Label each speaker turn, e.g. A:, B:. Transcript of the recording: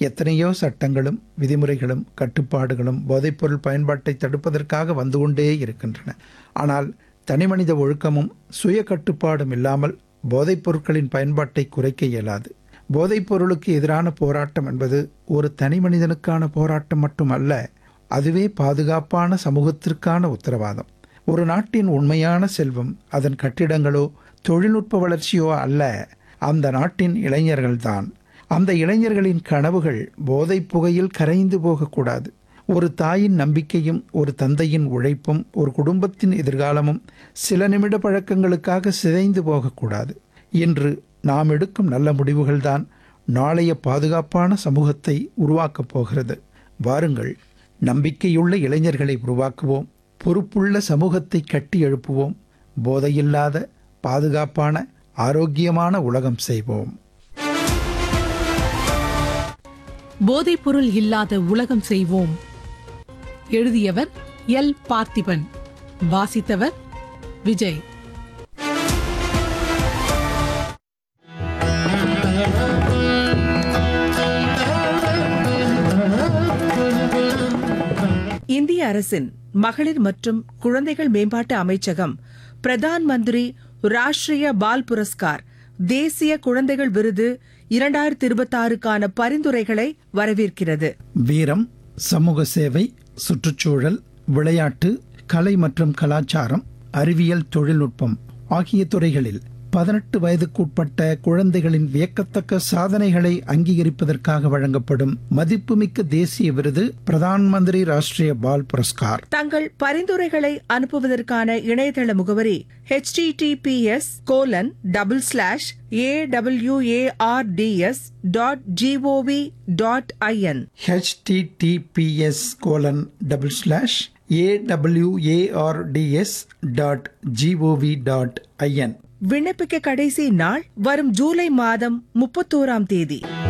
A: எத்தனையோ சட்டங்களும் விதிமுறைகளும் கட்டுப்பாடுகளும் போதைப்பொருள் பயன்பாட்டை தடுப்பதற்காக வந்து கொண்டே இருக்கின்றன ஆனால் தனிமனித ஒழுக்கமும் சுய கட்டுப்பாடும் இல்லாமல் போதைப் பொருட்களின் பயன்பாட்டை குறைக்க இயலாது போதைப் பொருளுக்கு எதிரான போராட்டம் என்பது ஒரு தனி மனிதனுக்கான போராட்டம் மட்டுமல்ல அதுவே பாதுகாப்பான சமூகத்திற்கான உத்தரவாதம் ஒரு நாட்டின் உண்மையான செல்வம் அதன் கட்டிடங்களோ தொழில்நுட்ப வளர்ச்சியோ அல்ல அந்த நாட்டின் இளைஞர்கள்தான் அந்த இளைஞர்களின் கனவுகள் போதைப் புகையில் கரைந்து போகக்கூடாது ஒரு தாயின் நம்பிக்கையும் ஒரு தந்தையின் உழைப்பும் ஒரு குடும்பத்தின் எதிர்காலமும் சில நிமிட பழக்கங்களுக்காக சிதைந்து போகக்கூடாது இன்று நாம் எடுக்கும் நல்ல முடிவுகள்தான் நாளைய பாதுகாப்பான சமூகத்தை உருவாக்கப் போகிறது வாருங்கள் நம்பிக்கையுள்ள இளைஞர்களை உருவாக்குவோம் பொறுப்புள்ள சமூகத்தை கட்டி எழுப்புவோம் போதையில்லாத பாதுகாப்பான ஆரோக்கியமான உலகம் செய்வோம்
B: போதைப்பொருள் இல்லாத உலகம் செய்வோம் எழுதியவர் எல் பார்த்திபன் வாசித்தவர் விஜய்
C: இந்திய அரசின் மகளிர் மற்றும் குழந்தைகள் மேம்பாட்டு அமைச்சகம் பிரதான் மந்திரி ராஷ்டிரிய பால் புரஸ்கார் தேசிய குழந்தைகள் விருது இரண்டாயிரத்தி இருபத்தாறுக்கான பரிந்துரைகளை வரவேற்கிறது
A: வீரம் சமூக சேவை சுற்றுச்சூழல் விளையாட்டு கலை மற்றும் கலாச்சாரம் அறிவியல் தொழில்நுட்பம் ஆகிய துறைகளில் பதினெட்டு வயதுக்குட்பட்ட குழந்தைகளின் வியக்கத்தக்க சாதனைகளை அங்கீகரிப்பதற்காக வழங்கப்படும் மதிப்புமிக்க தேசிய விருது பிரதான் மந்திரி ராஷ்டிரிய பால் புரஸ்கார்
C: தங்கள் பரிந்துரைகளை அனுப்புவதற்கான இணையதள முகவரி https colon double slash A dot GOV dot IN
A: HTTPS colon double slash AWARDS dot GOV dot IN
C: விண்ணப்பிக்க கடைசி நாள் வரும் ஜூலை மாதம் முப்பத்தோராம் தேதி